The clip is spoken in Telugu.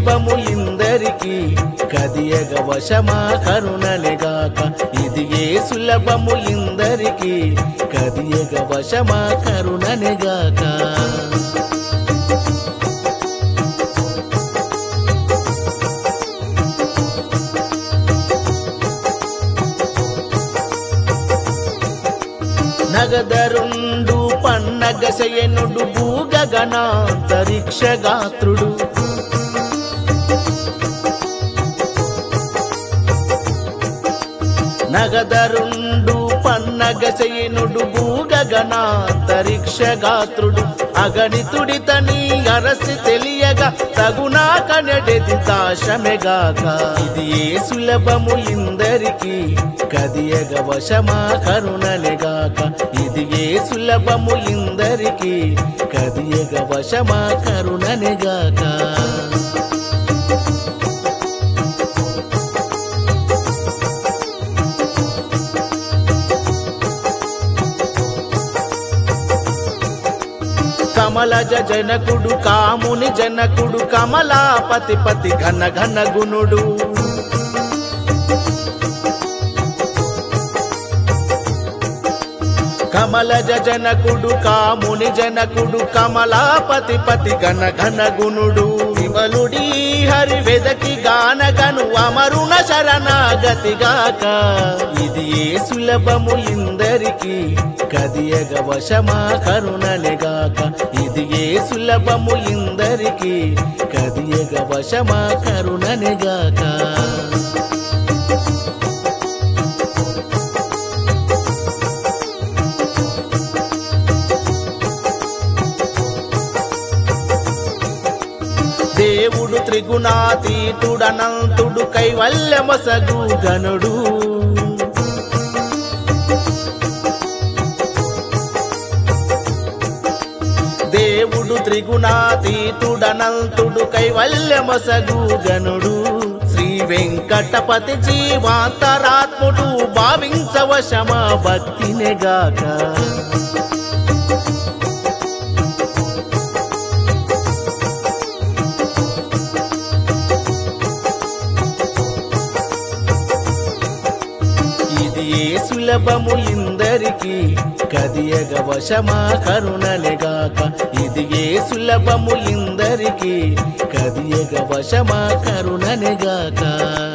సులభము ఇందరికి కదియగ వశమా కరుణనిగాక ఇది ఏ సులభము ఇందరికి కదియగ వశమా కరుణనిగాక నగదరుండు పన్నగ శయనుడు భూగగనాంతరిక్ష గాత్రుడు నగదరుండు పన్నగ శయనుడు భూగగనాంతరిక్ష గాత్రుడు అగణితుడి తని అరసి తెలియగా తగునా కనడెది దాశమెగాక ఇది ఏ సులభము ఇందరికి కదియగ వశమా కరుణనిగాక ఇది ఏ సులభము ఇందరికి కదియగ వశమా కరుణనిగాక కమలజ జనకుడు కాముని జనకుడు కమలాపతి పతి ఘన ఘన గుణుడు కమలజ జనకుడు కాముని జనకుడు కమలాపతి పతి ఘన ఘన గుణుడు విమలుడి హరి వెదకి గానగను అమరుణ శరణాగతిగాక ఇది ఏ సులభము ఇందరికి కదియగ వశమా కరుణనిగాక ఇది ఏ సులభము ఇందరికి కదియగ వశమా కరుణనిగాక దేవుడు త్రిగుణాతీతుడనంతుడు కైవల్యమసగు గనుడు దేవుడు త్రిగుణాతీతుడనంతుడు కైవల్యమసగు గనుడు శ్రీ వెంకటపతి జీవాంతరాత్ముడు భావించవశమా భక్తినిగాక ఇది ఏ సులభము ఇందరికి కదియగ వశమా కరుణనిగాక ఇది ఏ సులభము ఇందరికి కదియగ వశమా కరుణనిగాక